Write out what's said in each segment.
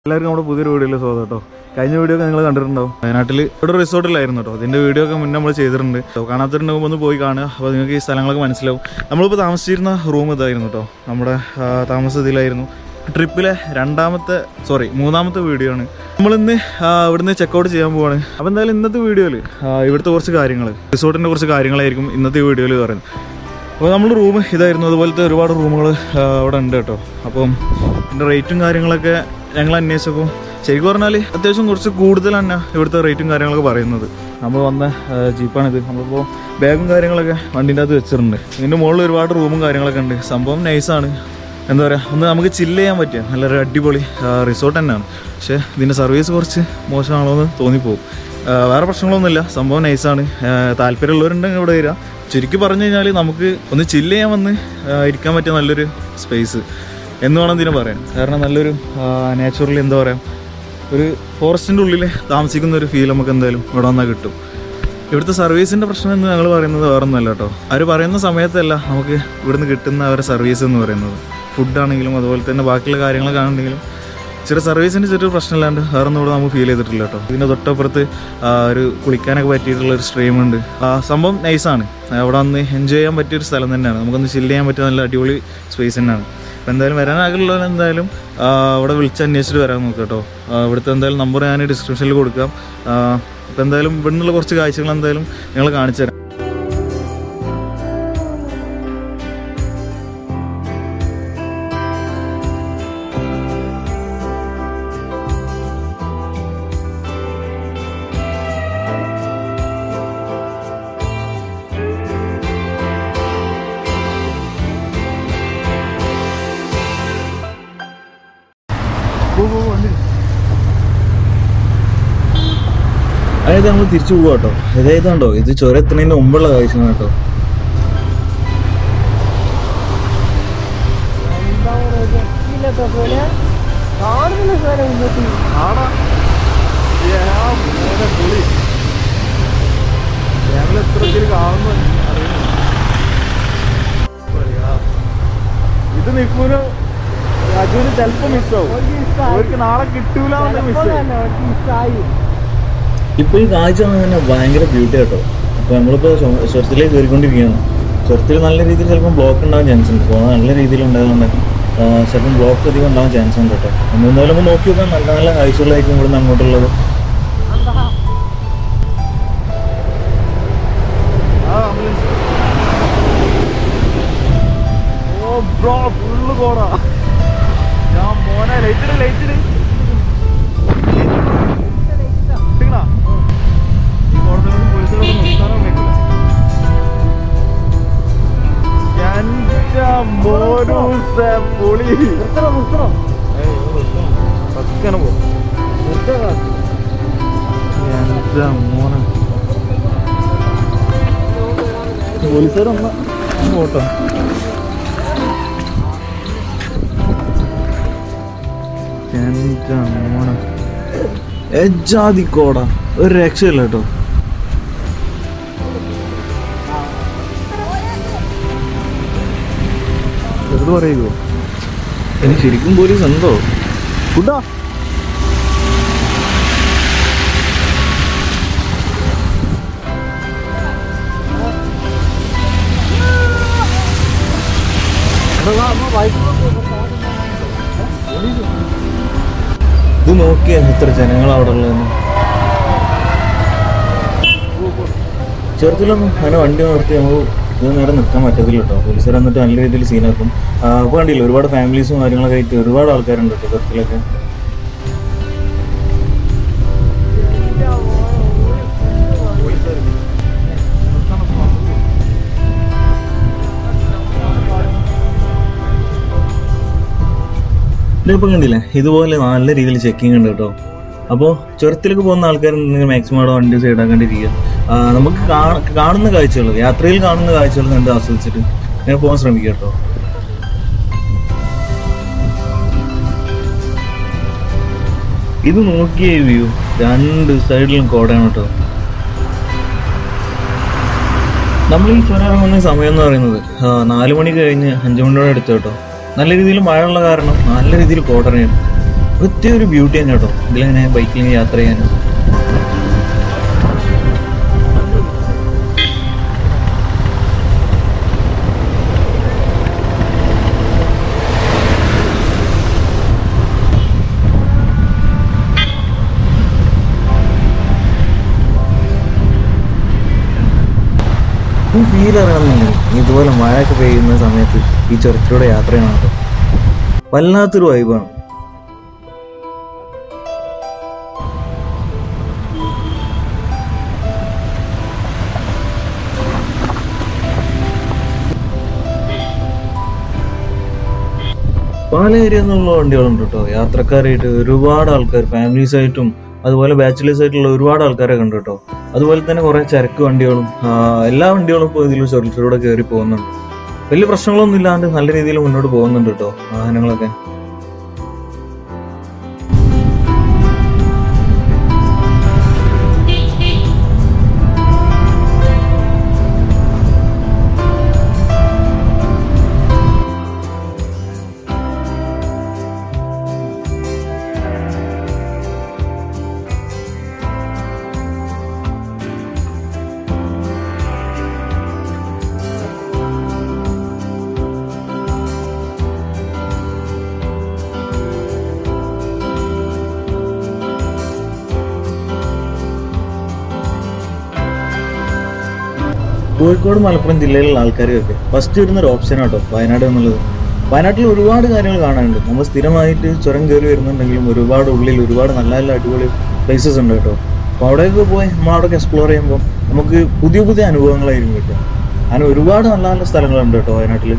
എല്ലാവർക്കും നമ്മുടെ പുതിയൊരു വീഡിയോയിൽ സ്വാഗതം കേട്ടോ കഴിഞ്ഞ വീഡിയോ ഒക്കെ നിങ്ങൾ കണ്ടിട്ടുണ്ടാവും വയനാട്ടിൽ ഇവിടെ റിസോർട്ടിലായിരുന്നു കേട്ടോ അതിൻ്റെ വീഡിയോ ഒക്കെ മുന്നേ നമ്മൾ ചെയ്തിട്ടുണ്ട് കേട്ടോ കാണാത്തിട്ടുണ്ടെങ്കിൽ ഒന്ന് പോയി കാണുക അപ്പോൾ നിങ്ങൾക്ക് ഈ സ്ഥലങ്ങളൊക്കെ മനസ്സിലാവും നമ്മളിപ്പോൾ താമസിച്ചിരുന്ന റൂം ഇതായിരുന്നു കേട്ടോ നമ്മുടെ ആ, താമസ ഇതിലായിരുന്നു ട്രിപ്പിലെ രണ്ടാമത്തെ സോറി മൂന്നാമത്തെ വീഡിയോ ആണ് നമ്മളിന്ന് ആ, ഇവിടുന്ന് ചെക്കൗട്ട് ചെയ്യാൻ പോവാണ് അപ്പോൾ എന്തായാലും ഇന്നത്തെ വീഡിയോയിൽ ഇവിടുത്തെ കുറച്ച് കാര്യങ്ങൾ റിസോർട്ടിൻ്റെ കുറച്ച് കാര്യങ്ങളായിരിക്കും ഇന്നത്തെ വീഡിയോയിൽ പറയുന്നത് അപ്പോൾ നമ്മൾ റൂം ഇതായിരുന്നു അതുപോലത്തെ ഒരുപാട് റൂമുകൾ അവിടെ ഉണ്ട് കേട്ടോ അപ്പം ഇതിൻ്റെ റേറ്റും കാര്യങ്ങളൊക്കെ ഞങ്ങൾ അന്വേഷിച്ചപ്പോൾ ശരിക്കും പറഞ്ഞാൽ അത്യാവശ്യം കുറച്ച് കൂടുതൽ തന്നെ ഇവിടുത്തെ റേറ്റും കാര്യങ്ങളൊക്കെ പറയുന്നത് നമ്മൾ വന്ന ആ, ജീപ്പാണിത് നമ്മളിപ്പോൾ ബാഗും കാര്യങ്ങളൊക്കെ വണ്ടീൻ്റെ അകത്ത് വെച്ചിട്ടുണ്ട് ഇതിൻ്റെ മുകളിൽ ഒരുപാട് റൂമും കാര്യങ്ങളൊക്കെ ഉണ്ട് സംഭവം നൈസാണ് എന്താ പറയുക ഒന്ന് നമുക്ക് ചില്ല് ചെയ്യാൻ പറ്റിയ നല്ലൊരു അടിപൊളി റിസോർട്ട് തന്നെയാണ് പക്ഷേ ഇതിൻ്റെ സർവീസ് കുറച്ച് മോശമാണോ എന്ന് തോന്നിപ്പോവും ആ, വേറെ പ്രശ്നങ്ങളൊന്നുമില്ല സംഭവം നൈസാണ് താല്പര്യമുള്ളവരുണ്ടെങ്കിൽ ഇവിടെ വരിക ചുരുക്കി പറഞ്ഞു കഴിഞ്ഞാൽ നമുക്ക് ഒന്ന് ചില്ല് ചെയ്യാൻ വന്ന് ആ, ഇരിക്കാൻ പറ്റിയ നല്ലൊരു സ്പേസ് എന്ന് വേണം ഇതിനെ പറയാൻ കാരണം നല്ലൊരു നാച്ചുറലി എന്താ പറയുക ഒരു ഫോറസ്റ്റിൻ്റെ ഉള്ളിൽ താമസിക്കുന്ന ഒരു ഫീൽ നമുക്ക് എന്തായാലും ഇവിടെ വന്നാൽ കിട്ടും ഇവിടുത്തെ സർവീസിൻ്റെ പ്രശ്നം എന്ന് ഞങ്ങൾ പറയുന്നത് വേറെ ഒന്നുമല്ല കേട്ടോ അവർ പറയുന്ന സമയത്തല്ല നമുക്ക് ഇവിടുന്ന് കിട്ടുന്ന അവരുടെ സർവീസ് എന്ന് പറയുന്നത് ഫുഡാണെങ്കിലും അതുപോലെ തന്നെ ബാക്കിയുള്ള കാര്യങ്ങളൊക്കെ ആണെങ്കിലും ചെറിയ സർവീസിൻ്റെ ചെറിയൊരു പ്രശ്നമില്ലാണ്ട് വേറെ ഒന്നും ഇവിടെ നമുക്ക് ഫീൽ ചെയ്തിട്ടില്ല കേട്ടോ ഇതിൻ്റെ തൊട്ടപ്പുറത്ത് ആ, ഒരു കുളിക്കാനൊക്കെ പറ്റിയിട്ടുള്ള ഒരു സ്ട്രീം ഉണ്ട് ആ, സംഭവം നൈസാണ് അവിടെ വന്ന് എൻജോയ് ചെയ്യാൻ പറ്റിയ ഒരു സ്ഥലം തന്നെയാണ് നമുക്കൊന്ന് ചില്ല് ചെയ്യാൻ പറ്റിയ നല്ല അടിപൊളി സ്പേസ് തന്നെയാണ് അപ്പോൾ എന്തായാലും വരാൻ ആഗ്രഹമുള്ളവർ എന്തായാലും ആ, അവിടെ വിളിച്ച് അന്വേഷിച്ചിട്ട് വരാൻ നോക്കുക കേട്ടോ ആ, ഇവിടുത്തെ എന്തായാലും നമ്പർ ഞാൻ ഡിസ്ക്രിപ്ഷനിൽ കൊടുക്കാം അപ്പോൾ എന്തായാലും ഇവിടെ നിന്നുള്ള കുറച്ച് കാഴ്ചകൾ എന്തായാലും ഞങ്ങൾ കാണിച്ചു തരാം അതായത് നമ്മൾ തിരിച്ചു പോവാ കേട്ടോ ഇതേതാണ്ടോ ഇത് ചുരത്തുന്നതിന് മുമ്പുള്ള കാഴ്ചയാണ് കേട്ടോ കാണുന്ന സാധനം മുന്നോട്ട് ഇത് നിൽക്കൂല അജുവിന് ചിലപ്പോ മിസ്സാവും അവർക്ക് നാളെ കിട്ടൂല ഇഷ്ടമായി ഇപ്പൊ ഈ കാഴ്ച കാണാൻ തന്നെ ഭയങ്കര ബ്യൂട്ടി കേട്ടോ അപ്പൊ നമ്മളിപ്പോ ചൊ- ചുരത്തിലേക്ക് കയറിക്കൊണ്ടിരിക്കുകയാണ് ചുരത്തിൽ നല്ല രീതിയിൽ ചിലപ്പോൾ ബ്ലോക്ക് ഉണ്ടാവാൻ ചാൻസ് ഉണ്ട് പോകുന്ന നല്ല രീതിയിൽ ഉണ്ടായതുകൊണ്ട് ആ, ചിലപ്പം ബ്ലോക്ക് അധികം ഉണ്ടാവാൻ ചാൻസ് ഉണ്ട് കേട്ടോ നമ്മൾ എന്തായാലും ഒന്ന് നോക്കി നോക്കാൻ നല്ല നല്ല കാഴ്ചകളായിരിക്കും ഇവിടുന്ന് അങ്ങോട്ടുള്ളത് ഓ ബ്രോ ഫുള്ള് കോടാ ഞാൻ മോനെ ലൈറ്റിട് ലൈറ്റിട് ഈ കോടതിയോട് പോലീസുകാരോട് നിർത്താനോ കേൾക്കില്ല മോനൂസ പൊളി നിർത്തണം നിർത്തണം പക്കനെ പോ എന്താ മോനെ പോലീസുകാരൊന്ന് പോട്ടോ എന്താ മോനെ എജാതി കോട ഒരു രക്ഷയില്ല കേട്ടോ ചെറുത് പറയുമോ ഇനി ശരിക്കും പോലീസ് ഉണ്ടോ ഫുഡാ ഇത് നോക്കിയാ എത്ര ജനങ്ങൾ അവിടെ ഉള്ളതെന്ന് ചെറുത്തിലൊന്നും അങ്ങനെ വണ്ടി നിർത്തി നമ്മൾ ഇത് നേരം നിൽക്കാൻ പറ്റത്തില്ല കേട്ടോ പോലീസുകാർ വന്നിട്ട് നല്ല രീതിയിൽ സീനാക്കും അപ്പോൾ കണ്ടില്ല ഒരുപാട് ഫാമിലീസും കാര്യങ്ങളൊക്കെ ആയിട്ട് ഒരുപാട് ആൾക്കാരുണ്ട് കേട്ടോ ചെറുത്തിലൊക്കെ ഇതിപ്പോൾ കണ്ടില്ലേ ഇതുപോലെ നല്ല രീതിയിൽ ചെക്കിംഗ് ഉണ്ട് കേട്ടോ അപ്പോൾ ചുരത്തിലേക്ക് പോകുന്ന ആൾക്കാരുണ്ടെങ്കിൽ മാക്സിമം അവിടെ വണ്ടി സൈഡാക്കാണ്ടിരിക്കുക ആ, നമുക്ക് കാ- കാണുന്ന കാഴ്ചകൾ യാത്രയിൽ കാണുന്ന കാഴ്ചകൾ കണ്ട് ആസ്വദിച്ചിട്ട് അങ്ങനെ പോകാൻ ശ്രമിക്കുക കേട്ടോ ഇത് നോക്കിയ വ്യൂ രണ്ട് സൈഡിലും കോടയാണ് കേട്ടോ നമ്മൾ ഈ ചുരം ഇറങ്ങുന്ന സമയം എന്ന് പറയുന്നത് ആ, നാല് മണി കഴിഞ്ഞ് അഞ്ചു മണിയോടെ അടുത്ത് കേട്ടോ നല്ല രീതിയിൽ മഴയുള്ള കാരണം നല്ല രീതിയിൽ കോടനെയാണ് പ്രത്യേക ഒരു ബ്യൂട്ടി തന്നെ കേട്ടോ ഇതിലിങ്ങനെ ബൈക്കിൽ യാത്ര ചെയ്യാനും ഫീൽ അറിയണമെന്നുണ്ടെങ്കിൽ ഇതുപോലെ മഴയൊക്കെ പെയ്യുന്ന സമയത്ത് ഈ ചുരത്തിലൂടെ യാത്ര ചെയ്യണം കേട്ടോ വല്ലാത്തൊരു വൈബാണ് പല ഏരിയ നിന്നുള്ള വണ്ടികളുണ്ട് കേട്ടോ യാത്രക്കാരായിട്ട് ഒരുപാട് ആൾക്കാർ ഫാമിലീസ് ആയിട്ടും അതുപോലെ ബാച്ചിലേഴ്സ് ആയിട്ടുള്ള ഒരുപാട് ആൾക്കാരെ കണ്ടു കേട്ടോ അതുപോലെ തന്നെ കുറെ ചരക്ക് വണ്ടികളും ആ, എല്ലാ വണ്ടികളും ഇപ്പോൾ ഇതിൽ ചുരത്തിലൂടെ കയറി പോകുന്നുണ്ട് വലിയ പ്രശ്നങ്ങളൊന്നും ഇല്ലാണ്ട് നല്ല രീതിയിൽ മുന്നോട്ട് പോകുന്നുണ്ട് കേട്ടോ വാഹനങ്ങളൊക്കെ കോഴിക്കോട് മലപ്പുറം ജില്ലയിലുള്ള ആൾക്കാർക്കൊക്കെ ഫസ്റ്റ് വരുന്ന ഒരു ഓപ്ഷൻ ആട്ടോ വയനാട് എന്നുള്ളത് വയനാട്ടിൽ ഒരുപാട് കാര്യങ്ങൾ കാണാനുണ്ട് നമ്മൾ സ്ഥിരമായിട്ട് ചുരം കയറി വരുന്നുണ്ടെങ്കിലും ഒരുപാട് ഉള്ളിൽ ഒരുപാട് നല്ല നല്ല അടിപൊളി പ്ലേസസ് ഉണ്ട് കേട്ടോ അപ്പോൾ അവിടെയൊക്കെ പോയി നമ്മൾ അവിടെയൊക്കെ എക്സ്പ്ലോർ ചെയ്യുമ്പോൾ നമുക്ക് പുതിയ പുതിയ അനുഭവങ്ങളായിരിക്കും കിട്ടുക അങ്ങനെ ഒരുപാട് നല്ല നല്ല സ്ഥലങ്ങളുണ്ട് കേട്ടോ വയനാട്ടിൽ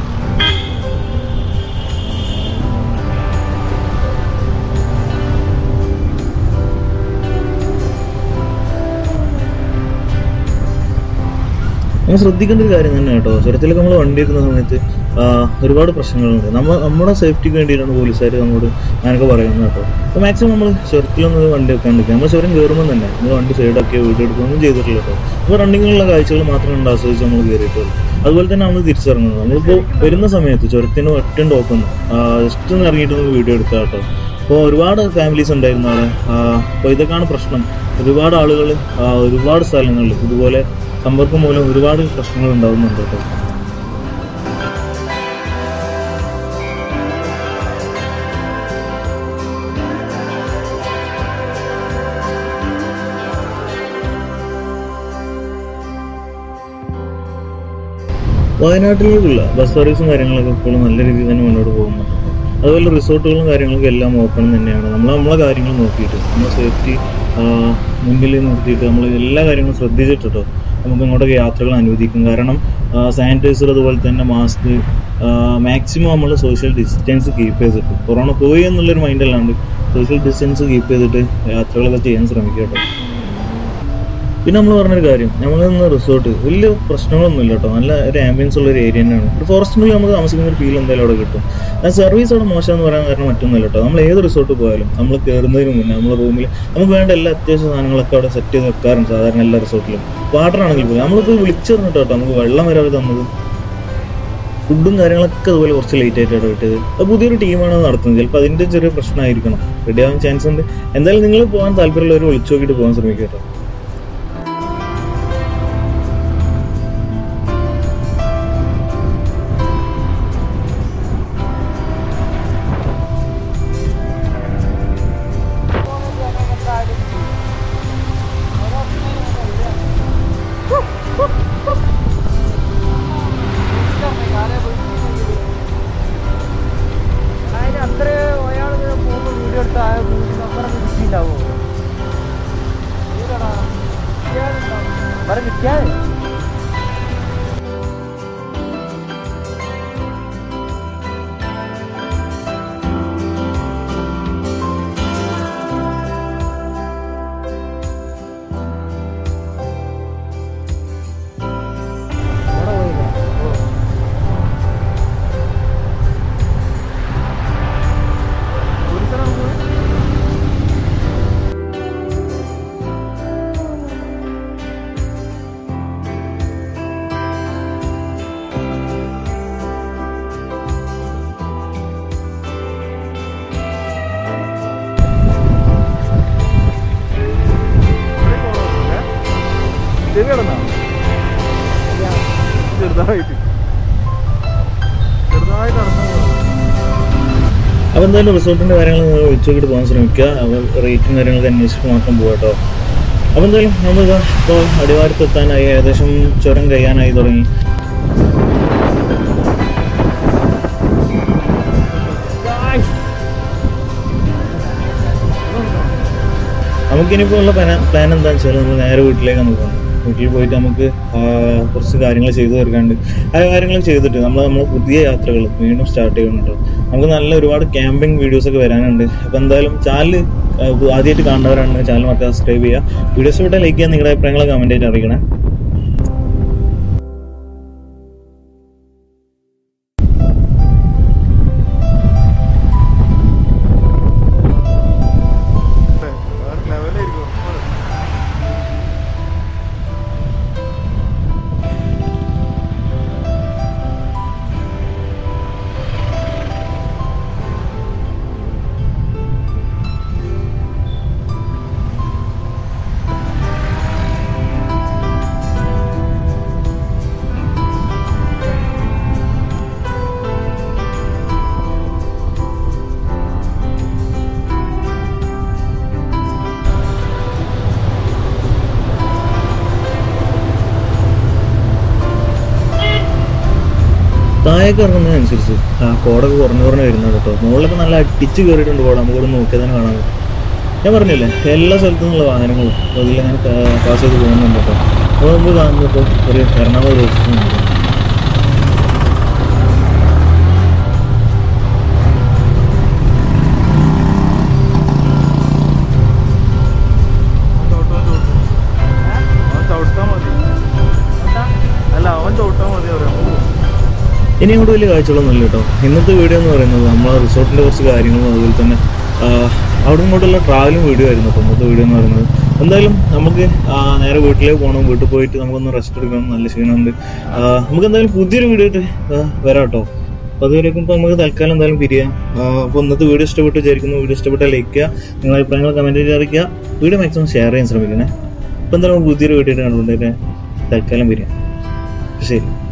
നമ്മൾ ശ്രദ്ധിക്കേണ്ട ഒരു കാര്യം തന്നെ കേട്ടോ ചുരത്തിലൊക്കെ നമ്മൾ വണ്ടി എടുക്കുന്ന സമയത്ത് ആ, ഒരുപാട് പ്രശ്നങ്ങളുണ്ട് നമ്മൾ നമ്മുടെ സേഫ്റ്റിക്ക് വേണ്ടിയിട്ടാണ് പോലീസുകാർ നമ്മോട് ഞാനൊക്കെ പറയുന്നത് കേട്ടോ അപ്പോൾ മാക്സിമം നമ്മൾ ചുരത്തിലൊന്നും വണ്ടി വെക്കാണ്ടിരിക്കുക നമ്മൾ ചുരം കയറുമ്പോൾ തന്നെ നമ്മൾ വണ്ടി സൈഡാക്കിയോ വീഡിയോ എടുക്കുകയൊന്നും ചെയ്തിട്ടില്ല കേട്ടോ അപ്പോൾ റണ്ണിങ്ങിലുള്ള കാഴ്ചകൾ മാത്രം കണ്ട് ആസ്വദിച്ച് നമ്മൾ കയറിയിട്ടുള്ളൂ അതുപോലെ തന്നെ നമ്മൾ തിരിച്ചിറങ്ങുന്നത് നമ്മളിപ്പോൾ വരുന്ന സമയത്ത് ചുരത്തിന് ഒറ്റ ടോപ്പൊന്ന് ജസ്റ്റ് ഒന്ന് ഇറങ്ങിയിട്ട് നമുക്ക് വീഡിയോ എടുത്താൽ കേട്ടോ അപ്പോൾ ഒരുപാട് ഫാമിലീസ് ഉണ്ടായിരുന്നു അവിടെ അപ്പോൾ ഇതൊക്കെയാണ് പ്രശ്നം ഒരുപാട് ആളുകൾ ഒരുപാട് സ്ഥലങ്ങളിൽ ഇതുപോലെ സമ്പർക്കം മൂലം ഒരുപാട് പ്രശ്നങ്ങൾ ഉണ്ടാകുന്നുണ്ട് കേട്ടോ വയനാട്ടിലേക്കുള്ള ബസ് സർവീസും കാര്യങ്ങളൊക്കെ ഇപ്പോഴും നല്ല രീതിയിൽ തന്നെ മുന്നോട്ട് പോകുന്നുണ്ട് അതുപോലെ റിസോർട്ടുകളും കാര്യങ്ങളൊക്കെ എല്ലാം ഓപ്പൺ തന്നെയാണ് നമ്മൾ നമ്മളെ കാര്യങ്ങൾ നോക്കിയിട്ട് നമ്മുടെ സേഫ്റ്റി മുന്നിൽ നിർത്തിയിട്ട് നമ്മൾ എല്ലാ കാര്യങ്ങളും ശ്രദ്ധിച്ചിട്ട് കേട്ടോ നമുക്ക് ഇങ്ങോട്ടൊക്കെ യാത്രകൾ അനുവദിക്കും കാരണം സാനിറ്റൈസർ അതുപോലെ തന്നെ മാസ്ക് മാക്സിമം നമ്മൾ സോഷ്യൽ ഡിസ്റ്റൻസ് കീപ്പ് ചെയ്തിട്ട് കൊറോണ പോയി എന്നുള്ളൊരു മൈൻഡ് അല്ലാണ്ട് സോഷ്യൽ ഡിസ്റ്റൻസ് കീപ്പ് ചെയ്തിട്ട് യാത്രകളൊക്കെ ചെയ്യാൻ ശ്രമിക്കുക കേട്ടോ പിന്നെ നമ്മൾ പറഞ്ഞൊരു കാര്യം നമ്മൾ നിന്ന് റിസോർട്ട് വലിയ പ്രശ്നങ്ങളൊന്നും ഇല്ല കേട്ടോ നല്ല ഒരു ആംബിയൻസ് ഉള്ള ഒരു ഏരിയ തന്നെയാണ് ഒരു ഫോറസ്റ്റിനുള്ളിൽ നമുക്ക് താമസിക്കുന്ന ഒരു ഫീൽ എന്തായാലും അവിടെ കിട്ടും ആ സർവീസ് അവിടെ മോശം എന്ന് പറയാൻ കാരണം മറ്റൊന്നുമില്ല കേട്ടോ നമ്മൾ ഏത് റിസോർട്ട് പോയാലും നമ്മൾ കയറുന്നതിന് മുന്നേ നമ്മൾ റൂമിൽ നമുക്ക് വേണ്ട എല്ലാ അത്യാവശ്യ സാധനങ്ങളൊക്കെ അവിടെ സെറ്റ് ചെയ്ത് വെക്കാറുണ്ട് സാധാരണ എല്ലാ റിസോർട്ടിലും വാട്ടർ ആണെങ്കിൽ പോലും നമ്മളിപ്പോൾ വിളിച്ചിരുന്നിട്ടോ കേട്ടോ നമുക്ക് വെള്ളം വരെ അവർ തന്നത് ഫുഡും കാര്യങ്ങളൊക്കെ അതുപോലെ കുറച്ച് ലേറ്റ് ആയിട്ടാണ് കിട്ടിയത് അത് പുതിയൊരു ടീമാണ് നടത്തുന്നത് ചിലപ്പോൾ അതിൻ്റെ ചെറിയ പ്രശ്നമായിരിക്കണം റെഡി ആവാൻ ചാൻസ് ഉണ്ട് എന്തായാലും നിങ്ങൾ പോകാൻ താല്പര്യമുള്ളവർ വിളിച്ചു നോക്കിയിട്ട് പോകാൻ ശ്രമിക്കുക കേട്ടോ അതിന് അത്ര ഒരാൾ പോകുമ്പോൾ വീഡിയോ എടുത്ത ആ നമ്പർ കിട്ടിയിട്ടുണ്ടാവോ നമ്പർ കിട്ടിയാൽ ഇവിടെ പോയില്ല ഓ പോലീസാണ് പോകുന്നത് ചെവി കിടന്നാ ചെറുതായിട്ട് ചെറുതായിട്ട് നടന്നു അപ്പോൾ എന്തായാലും റിസോർട്ടിൻ്റെ കാര്യങ്ങൾ നിങ്ങൾ വിളിച്ചു നോക്കിയിട്ട് പോകാൻ ശ്രമിക്കുക അവർ റേറ്റും കാര്യങ്ങളൊക്കെ അന്വേഷിച്ചിട്ട് മാത്രം പോകാം കേട്ടോ അപ്പോൾ എന്തായാലും നമ്മൾ ഇപ്പോൾ അടിവാരത്ത് എത്താനായി ഏകദേശം ചുരം കഴിയാനായി തുടങ്ങി നമുക്കിനിപ്പോൾ ഉള്ള പ്ലാൻ പ്ലാൻ എന്താണെന്ന് വെച്ചാൽ നമ്മൾ നേരെ വീട്ടിലേക്കാണ് പോകുന്നത് വീട്ടിൽ പോയിട്ട് നമുക്ക് ആ, കുറച്ച് കാര്യങ്ങൾ ചെയ്തു തീർക്കാണ്ട് ആ കാര്യങ്ങൾ ചെയ്തിട്ട് നമ്മൾ നമ്മൾ പുതിയ യാത്രകൾ വീണ്ടും സ്റ്റാർട്ട് ചെയ്യുന്നുണ്ട് നമുക്ക് നല്ല ഒരുപാട് ക്യാമ്പിംഗ് വീഡിയോസ് ഒക്കെ വരാനുണ്ട് അപ്പോൾ എന്തായാലും ചാനൽ ആദ്യമായിട്ട് കാണുന്നവരാണ് ചാനൽ മറക്കാതെ സബ്സ്ക്രൈബ് ചെയ്യുക വീഡിയോസ് ഇവിടെ ലൈക്ക് ചെയ്യാൻ നിങ്ങളുടെ അഭിപ്രായങ്ങൾ കമൻറ്റ് ആയിട്ട് അറിയിക്കണേ വേറെ ലെവലായിരിക്കും താഴേക്ക് ഇറങ്ങുന്നതനുസരിച്ച് ആ കോടൊക്കെ കുറഞ്ഞു കുറഞ്ഞ് വരുന്നത് കേട്ടോ മുകളിലൊക്കെ നല്ല അടിച്ച് കയറിയിട്ടുണ്ട് കോട നമുക്ക് ഇവിടെ നോക്കിയാൽ തന്നെ കാണാൻ പറ്റും. ഞാൻ പറഞ്ഞില്ലേ എല്ലാ സ്ഥലത്തു നിന്നുള്ള വാഹനങ്ങളും അതിലിങ്ങനെ പാസ് ചെയ്ത് പോകുന്നുണ്ട് കേട്ടോ അപ്പോൾ നമുക്ക് കാണുന്നത് ഇപ്പോൾ ഒരു എറണാകുളം ദിവസം അവൻ ചവിട്ടാ മതി അല്ല അവൻ ചവിട്ടാ മതി പറയാം ഇനി അങ്ങോട്ട് വലിയ കാഴ്ചകളൊന്നുമില്ല കേട്ടോ ഇന്നത്തെ വീഡിയോ എന്ന് പറയുന്നത് നമ്മളെ റിസോർട്ടിൻ്റെ കുറച്ച് കാര്യങ്ങളും അതുപോലെ തന്നെ ആ, അവിടെ ഇങ്ങോട്ടുള്ള ട്രാവലും വീഡിയോ ആയിരുന്നു കേട്ടോ ഇന്നത്തെ വീഡിയോ എന്ന് പറയുന്നത് എന്തായാലും നമുക്ക് ആ, നേരെ വീട്ടിലേക്ക് പോകണം വീട്ടിൽ പോയിട്ട് നമുക്കൊന്ന് റെസ്റ്റ് എടുക്കണം നല്ല ക്ഷീണമുണ്ട് ആ, നമുക്ക് എന്തായാലും പുതിയൊരു വീഡിയോ ആയിട്ട് ആ, വരാം കേട്ടോ അപ്പോൾ അതുവരേക്കും ഇപ്പോൾ നമുക്ക് തൽക്കാലം എന്തായാലും പിരിയാം അപ്പോൾ ഇന്നത്തെ വീഡിയോ ഇഷ്ടപ്പെട്ട് വിചാരിക്കുന്നു വീഡിയോ ഇഷ്ടപ്പെട്ടാൽ ലൈക്ക് ചെയ്യുക നിങ്ങളുടെ അഭിപ്രായങ്ങൾ കമൻറ്റ് ചെയ്ത് അറിയിക്കുക വീഡിയോ മാക്സിമം ഷെയർ ചെയ്യാൻ ശ്രമിക്കണേ അപ്പോൾ എന്തായാലും പുതിയൊരു വീഡിയോ ആയിട്ട് കണ്ടുകൊണ്ടിരിക്കുക തൽക്കാലം പിരിയാം ശരി